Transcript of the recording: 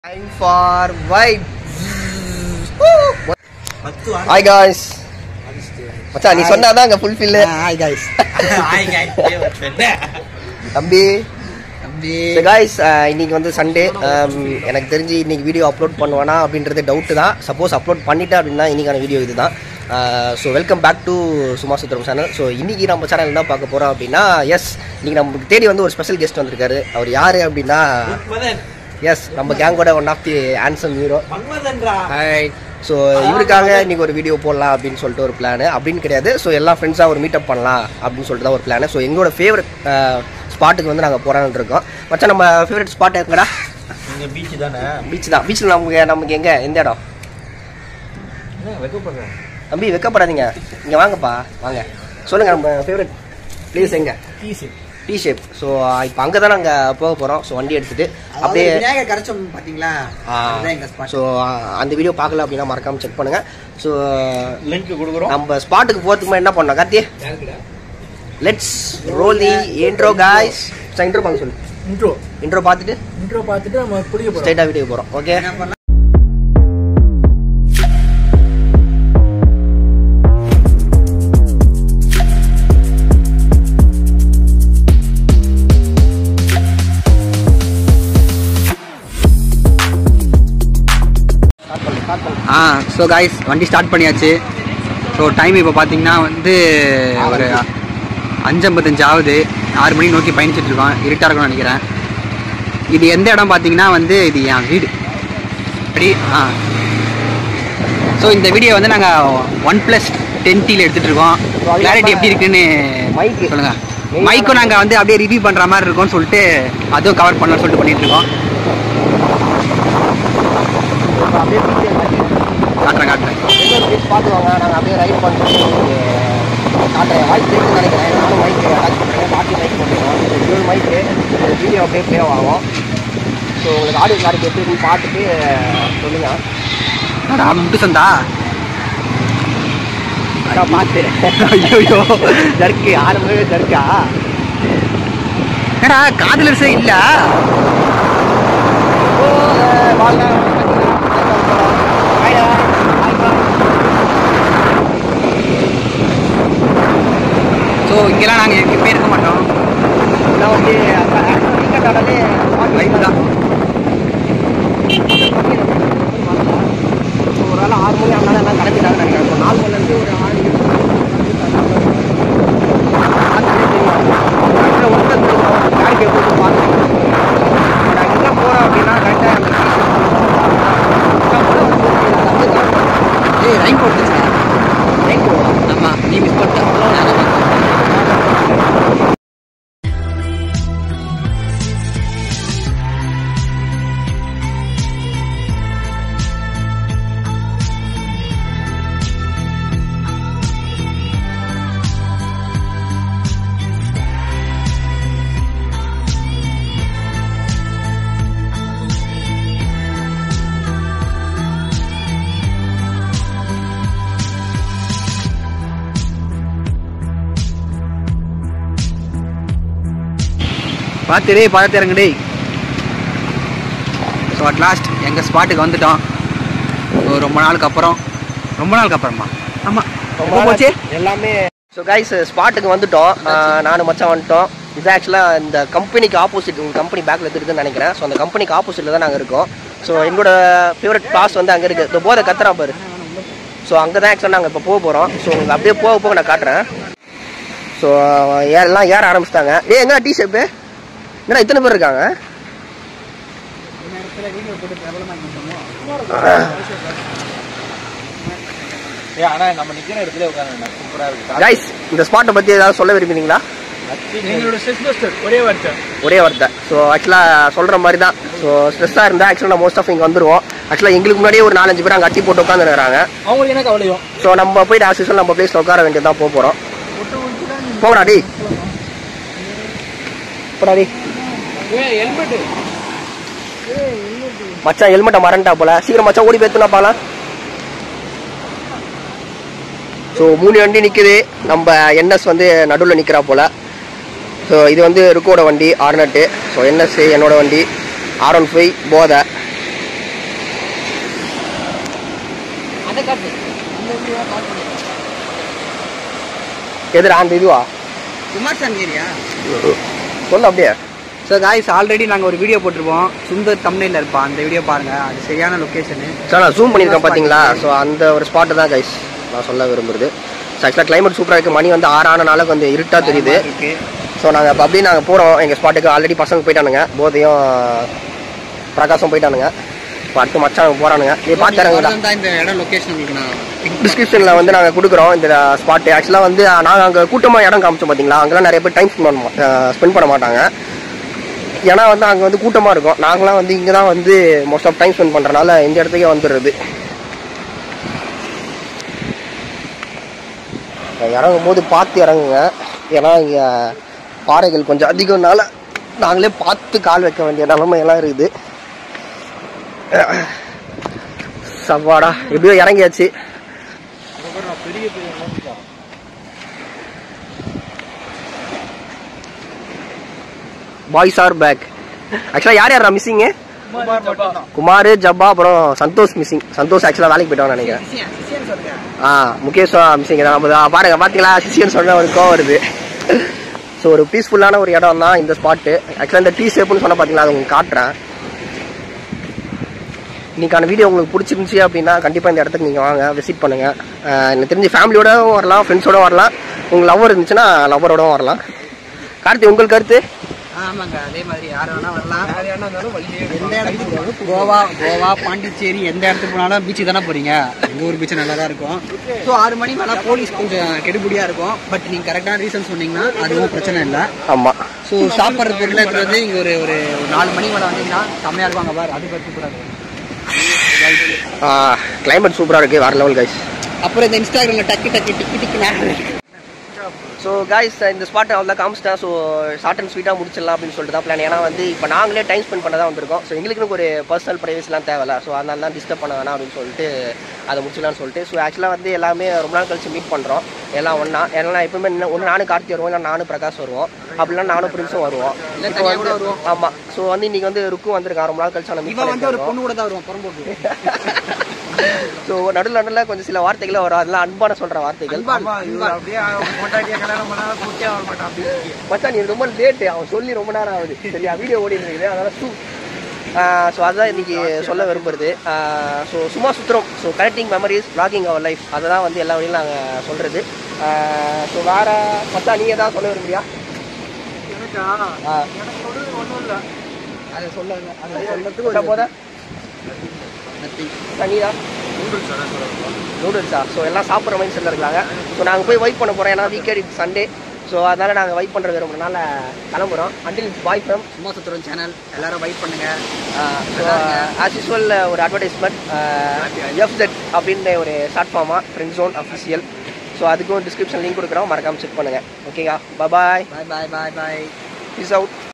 Time for vibe. பத்து Hi guys. மச்சான் நீ சொன்னாதான் அங்க fulfil hi guys hi guys தம்பி தம்பி காய்ஸ் இன்னைக்கு வந்து சண்டே எனக்கு தெரிஞ்சு இன்னைக்கு வீடியோ அப்லோட் பண்ணுவானா அப்படின்றது டவுட்டு தான் சப்போஸ் அப்லோட் பண்ணிட்டேன் அப்படின்னா இன்னைக்கான வீடியோ இதுதான் ஸோ வெல்கம் பேக் டு சும்மா சுத்திரம் சேனல் ஸோ இன்னைக்கு நம்ம சேனல் என்ன பார்க்க போறோம் அப்படின்னா எஸ் இன்னைக்கு நமக்கு தேடி வந்து ஒரு ஸ்பெஷல் கெஸ்ட் வந்திருக்காரு அவர் யாரு அப்படின்னா மன்மதன் எஸ் நம்ம கேங்கோட one of the handsome hero மன்மதன்டா ஹாய் ஸோ இவருக்காக இன்னைக்கு ஒரு வீடியோ போடலாம் அப்படின்னு சொல்லிட்டு ஒரு பிளான் அப்படின்னு கிடையாது ஸோ எல்லா ஃப்ரெண்ட்ஸாக ஒரு மீட்டப் பண்ணலாம் அப்படின்னு சொல்லிட்டு தான் ஒரு பிளான் ஸோ எங்களோட ஃபேவரட் ஸ்பாட்டுக்கு வந்து நாங்கள் போகிறான்னு இருக்கோம் மச்சான் நம்ம ஃபேவரட் ஸ்பாட் எங்கடா நீங்க பீச் தானே பீச் தான் பீச்சில் நமக்கு நமக்கு எங்கே எந்த இடம் என்ன வெக்கப்படுறேன் தம்பி வெக்கப்படாதீங்க இங்கே வாங்கப்பா வாங்க சொல்லுங்கள் நம்ம ஃபேவரட் பிளேஸ் எங்கே பீஸ் டி ஷேப் ஸோ இப்போ அங்கே தான் நாங்கள் போக போகிறோம் ஸோ வண்டி எடுத்துகிட்டு அப்படியே விநாயகர் கரைச்சோம் பாத்தீங்களா அதுதான் எங்க ஸ்பாட் ஸோ அந்த வீடியோ பார்க்கல அப்படின்னா மறக்காமல் செக் பண்ணுங்கள் ஸோ லிங்க் கொடுக்குறோம் நம்ம ஸ்பாட்டுக்கு போகிறதுக்கு முன்னாடி என்ன பண்ணோம் Karthi let's roll the intro guys intro பண்ண சொல்லு இன்ட்ரோ இன்ட்ரோ பார்த்துட்டு இன்ட்ரோ பார்த்துட்டு நம்ம குளிக்க போறோம் ஸ்ட்ரைட்டாக வீடியோ போகிறோம் ஓகே என்ன பண்ணலாம் ஆ ஸோ காய்ஸ் வண்டி ஸ்டார்ட் பண்ணியாச்சு ஸோ டைம் இப்போ பார்த்தீங்கன்னா வந்து ஒரு அஞ்சம்பத்தஞ்சு ஆகுது ஆறு மணி நோக்கி பயணிச்சுட்டு இருக்கோம் இருட்டாக இருக்கும்னு நினைக்கிறேன் இது எந்த இடம் பார்த்தீங்கன்னா வந்து இது என் வீடு அப்படி ஆ ஸோ இந்த வீடியோ வந்து நாங்கள் ஒன் ப்ளஸ் டென் டியில் எடுத்துகிட்டு இருக்கோம் கிளாரிட்டி எப்படி இருக்குன்னு Mic. சொல்லுங்கள் மைக்கும் நாங்கள் வந்து அப்படியே ரிவ்யூ பண்ணுற மாதிரி இருக்கும்னு சொல்லிட்டு அதுவும் கவர் பண்ணலாம்னு சொல்லிட்டு பண்ணிட்டு இருக்கோம் அப்படியே காட்டுறேன் காட்டுறேன் பீச் பார்த்துவாங்க நாங்கள் அப்படியே ரைட் பண்ணிட்டு காட்டுறேன் வாய்ஸ் கேட்குன்னு நினைக்கிறேன் நானும் மைக் அட்டாச் பண்ணுறேன் பாட்டி மைக் பண்ணுறோம் டியூல் மைக்கு வீடியோ அப்படியே ப்ளே ஆகும் ஸோ உங்களுக்கு ஆடியோ கிளாரிட்டி எப்படி இருக்குன்னு பார்த்துட்டு சொல்லுங்கள் என்னடா முட்டு சந்தா அதான் பார்த்து ஐயோ ஜர்க்கு ஆரம்பவே ஜர்க்கா என்னடா காதலர்ஸே இல்ல ஸோ இங்கெல்லாம் நாங்கள் எப்பயுமே இருக்க மாட்டோம் லைஃப் தான் ஒரு வேளை ஆறு மணி ஆனால் எல்லாம் கிளம்பிட்டாங்க நினைக்கிறேன் இப்போ நாலு மணிலேருந்து ஒரு ஆறு ஏழு யாருக்கு எப்படி பார்த்துருக்கேன் நான் எங்கே போகிறேன் அப்படின்னா கரெக்டாக ஏய் ரைன் போட்டுச்சு ஆமாம் நீ மிஸ் பண்ணிட்ட பார்த்து டேய் பார்த்து இறங்கு டேய் ஸோ அட் லாஸ்ட் எங்கள் ஸ்பாட்டுக்கு வந்துட்டோம் ஸோ ரொம்ப நாளுக்கு அப்புறம் ரொம்ப நாளுக்கு அப்புறமா ஆமாம் ரொம்ப போச்சு எல்லாமே ஸோ கைஸ் ஸ்பாட்டுக்கு வந்துட்டோம் ஆஹ் நானும் மச்சான் வந்துட்டோம் இது ஆக்சுவலாக இந்த கம்பெனிக்கு ஆப்போசிட் உங்கள் கம்பெனி பேக்கில் இருக்குதுன்னு நினைக்கிறேன் ஸோ அந்த கம்பெனிக்கு ஆப்போசிட்டில் தான் நாங்கள் இருக்கோம் ஸோ எங்களோட ஃபேவரட் கிளாஸ் வந்து அங்கே இருக்குது இந்த போதை கத்துறா பாரு ஸோ அங்கே தான் ஆக்சுவலாக நாங்கள் இப்போ போக போகிறோம் ஸோ உங்களுக்கு அப்படியே போக போக நான் காட்டுறேன் ஸோ எல்லாம் ஏற ஆரம்பிச்சிட்டாங்க ஏ எங்க டி ஷேப்பு என்னடா இத்தனை பேர் இருக்காங்க ஏ ஆனா நம்ம நிக்கிற இடத்துல உட்காந்து சூப்பரா இருக்கு கைஸ் இந்த ஸ்பாட்டை பற்றி ஏதாவது சொல்ல விரும்புறீங்களா எங்களோட ஸ்ட்ரெஸ் பஸ்டர் ஒரே வார்த்தை ஒரே வார்த்தை ஸோ ஆக்சுவலாக சொல்கிற மாதிரி தான் ஸோ ஸ்ட்ரெஸ்ஸாக இருந்தால் ஆக்சுவலாக மோஸ்ட் ஆஃப் இங்கே வந்துருவோம் ஆக்சுவலாக எங்களுக்கு முன்னாடியே ஒரு நாலஞ்சு பேர் அங்கே அட்டி போட்டு உட்காந்துருக்காங்க அவங்களுக்கு என்ன கவலையும் ஸோ நம்ம போயிட்டு ஆஸ் யூஸ்வல் நம்ம பிளேஸில் உட்கார வேண்டியதான் போக போகிறோம் போங்கடா டி போடா டி ஹெல்மெட் மச்சான் ஹெல்மெட்டை மறந்துட்டா போல சீக்கிரம் மச்சான் ஓடி போய்த்துனா பாலாம் ஸோ மூணு வண்டி நிற்குது நம்ம என்எஸ் வந்து நடுவில் நிற்கிறா போல ஸோ இது வந்து ருக்கோட வண்டி ஆர்னட்டு ஸோ என்எஸ் என்னோட வண்டி ஆர் ஒன் ஃபைவ் போதை அதை காட்டு அந்த வீடியோ கால் பண்ணி எதிரா அந்த இதுவா குமார் சாமி ஏரியா சொல்லு அப்படியே ஸோ காய்ஸ் ஆல்ரெடி நாங்கள் ஒரு வீடியோ போட்டிருப்போம் சுந்தர் தமிழில் இருப்பான் அந்த வீடியோ பாருங்க அது சரியான லொக்கேஷனு சார் நான் ஜூம் பண்ணியிருக்கேன் பார்த்தீங்களா ஸோ அந்த ஒரு ஸ்பாட்டு தான் கைஸ் நான் சொல்ல விரும்புறது ஆக்சுவலாக கிளைமேட் சூப்பராக இருக்குது மணி வந்து ஆறு ஆனனால கொஞ்சம் இருட்டாக தெரியுது இருக்கு ஸோ நாங்கள் இப்போ அப்படியே நாங்கள் போகிறோம் எங்கள் ஸ்பாட்டுக்கு ஆல்ரெடி பசங்க போயிட்டானுங்க போதையும் பிரகாசம் போயிட்டானுங்க இப்போ அடுத்து மச்சான் போகிறானுங்க நீ பார்த்துறீங்களா தான் இந்த இடம் லொக்கேஷன் உங்களுக்கு நான் டிஸ்கிரிப்ஷனில் வந்து நாங்கள் கொடுக்குறோம் இந்த ஸ்பாட்டு ஆக்சுவலாக வந்து நாங்கள் அங்கே கூட்டமாக இடம் காமிச்சோம் பார்த்தீங்களா அங்கெல்லாம் நிறைய பேர் டைம் ஸ்பெண்ட் பண்ண மா- ஸ்பெண்ட் பண்ண மாட்டாங்க ஏன்னா வந்து அங்கே வந்து கூட்டமாக இருக்கும் நாங்களாம் வந்து இங்கே தான் வந்து மோஸ்ட் ஆஃப் டைம் ஸ்பெண்ட் பண்ணுறனால இந்த இடத்துக்கே வந்துடுறது இறங்கும் போது பார்த்து இறங்குங்க ஏன்னா இங்கே பாறைகள் கொஞ்சம் அதிகம்னால நாங்களே பார்த்து கால் வைக்க வேண்டிய நிலைமையெல்லாம் இருக்குது சவாடா எப்படியோ இறங்கியாச்சு பெரிய பெரிய நோக்கிதான் பாய்ஸ் ஆர் பேக் ஆக்சுவலாக யார் யாரா மிஸ்ஸிங்கு குமார் மட்டும்தான் குமார் ஜப்பா அப்புறம் சந்தோஷ் மிஸ்ஸிங் சந்தோஷ் ஆக்சுவலாக வேலைக்கு போயிட்டான்னு நினைக்கிறேன் ஆ முகேஷ் மிஸ்ஸிங் தான் அப்போ பாருங்க பார்த்தீங்களா சிசியன் சொன்ன ஒரு கோவம் வருது ஸோ ஒரு பீஸ்ஃபுல்லான ஒரு இடம் தான் இந்த ஸ்பாட்டு ஆக்சுவலாக இந்த டீ ஷேப்புன்னு சொன்ன பார்த்தீங்களா அது உங்களுக்கு காட்டுறேன் இன்னைக்கான வீடியோ உங்களுக்கு பிடிச்சிருந்துச்சி அப்படின்னா கண்டிப்பாக இந்த இடத்துக்கு நீங்கள் வாங்க விசிட் பண்ணுங்கள் எனக்கு தெரிஞ்சு ஃபேமிலியோடவும் வரலாம் ஃப்ரெண்ட்ஸோட வரலாம் உங்கள் லவ்வர் இருந்துச்சுன்னா லவ்வரோடவும் வரலாம் கார்த்தி உங்கள் கருத்து ஆமாங்க அதே மாதிரி யார் வேணா வரலாம் எந்த இடத்துக்கு கோவா கோவா பாண்டிச்சேரி எந்த இடத்துக்கு போனாலும் பீச்சு தானே போறீங்க எங்க ஊர் பீச் நல்லா தான் இருக்கும் ஸோ ஆறு மணி மேலே போலீஸ் கொஞ்சம் கெடுபடியா இருக்கும் பட் நீங்க கரெக்டான ரீசன் சொன்னீங்கன்னா அதுவும் பிரச்சனை இல்லை ஆமாம் ஸோ சாப்பிட்ற பொருள் எடுத்துட்டு வந்து இங்க ஒரு ஒரு ஒரு நாலு மணி மேலே வந்தீங்கன்னா செம்மையா இருப்பாங்க பாரு அது கற்றுக்கூடாது கிளைமேட் சூப்பராக இருக்குது வேறு லெவல் கைஸ் அப்புறம் இந்த இன்ஸ்டாகிராம்ல டக்கு டக்கு டிக்கி டிக்கு ஸோ காய்ஸ் இந்த ஸ்பாட்டை அவ்வளோ காமிச்சிட்டேன் ஸோ ஷார்ட் அண்ட் ஸ்வீட்டாக முடிச்சிடலாம் அப்படின்னு சொல்லிட்டு தான் பிளான் ஏன்னா வந்து இப்போ நாங்களே டைம் ஸ்பெண்ட் பண்ண தான் வந்திருக்கோம் ஸோ எங்களுக்கு ஒரு பர்சனல் ப்ரைவசிலாம் தேவையில்ல ஸோ அதனால தான் டிஸ்டர்ப் பண்ண வேணாம் அப்படின்னு சொல்லிட்டு அதை முடிச்சிடலாம்னு சொல்லிட்டு ஸோ ஆக்சுவலாக வந்து எல்லாமே ரொம்ப நாள் கழிச்சு மீட் பண்ணுறோம் எல்லாம் ஒன்றா ஏன்னா எப்பவுமே ஒன்று நானும் கார்த்தி வருவோம் இல்லை நானும் பிரகாஷ் வருவோம் அப்படிலாம் நானும் பிரின்ஸும் வருவோம் இல்ல, இப்போ தனியா வந்து கூட வருவோம். ஆமாம் ஸோ வந்து இன்னைக்கு வந்து ருக்கும் வந்திருக்கான் ரொம்ப நாள் கழிச்சு மீட் இவன் வந்து ஒரு பண்ணிருக்கோம் பொண்ணு கூட தான் வருவான் புறம்போக்கு ஸோ நடுவில் நடுவில் கொஞ்சம் சில வார்த்தைகளை வரும் அதெல்லாம் அன்பான சொல்கிற வார்த்தைகள் ஆமா இவர் அப்படியே பொண்டாட்டிய கல்யாணம் பண்ணாலும் கூட்டே வர மாட்டான் அப்படி இருக்கு. மச்சான் நீ ரொம்ப லேட்டு அவன் சொல்லி ரொம்ப நேரம் ஆகுது சரியா வீடியோ ஓடிட்டு இருக்குது அதனால சூ ஸோ அதுதான் இன்னைக்கு சொல்ல விரும்புறது ஸோ சும்மா சுற்றுறோம் ஸோ கனெக்டிங் மெமரிஸ் vlogging அவர் லைஃப் அதை தான் வந்து எல்லா வழியும் நாங்கள் சொல்கிறது ஸோ வேற மச்சான் நீ ஏதாவது சொல்ல விரும்புறியா எனக்கா ஆ. எனக்கு ஒன்றும் ஒன்றும் இல்லை அதை சொல்லுங்க அதை சொல்ல சொல்றதுக்கு போத நத்திங் தனியா நூடுல்ஸா ஸோ எல்லாம் சாப்பிட்ற மைண்ட் செட்டில் இருக்காங்க ஸோ நாங்கள் போய் வைப் பண்ண போகிறோம் ஏன்னா வீக்கெண்ட் இது சண்டே ஸோ அதனால் நாங்கள் வைப் பண்ணுற விரும்புறதுனால கிளம்புறோம் அண்டில் பாய் ஃப்ரம் சும்மா சுத்துறோம் சேனல் எல்லாரும் வெயிட் பண்ணுங்க ஆஸ் யூஸ்வல் ஒரு அட்வர்டைஸ்மெண்ட் எஃப்செட் அப்படின்ற ஒரு ஷார்ட் ஃபார்மாக ஃப்ரெண்ட் ஜோன் அஃபிஷியல் ஸோ அதுக்கும் டிஸ்கிரிப்ஷன் லிங்க் கொடுக்குறோம் மறக்காமல் செக் பண்ணுங்கள் ஓகேங்க பாய் பாய் பாய் பாய் பாய் பீஸ் அவுட்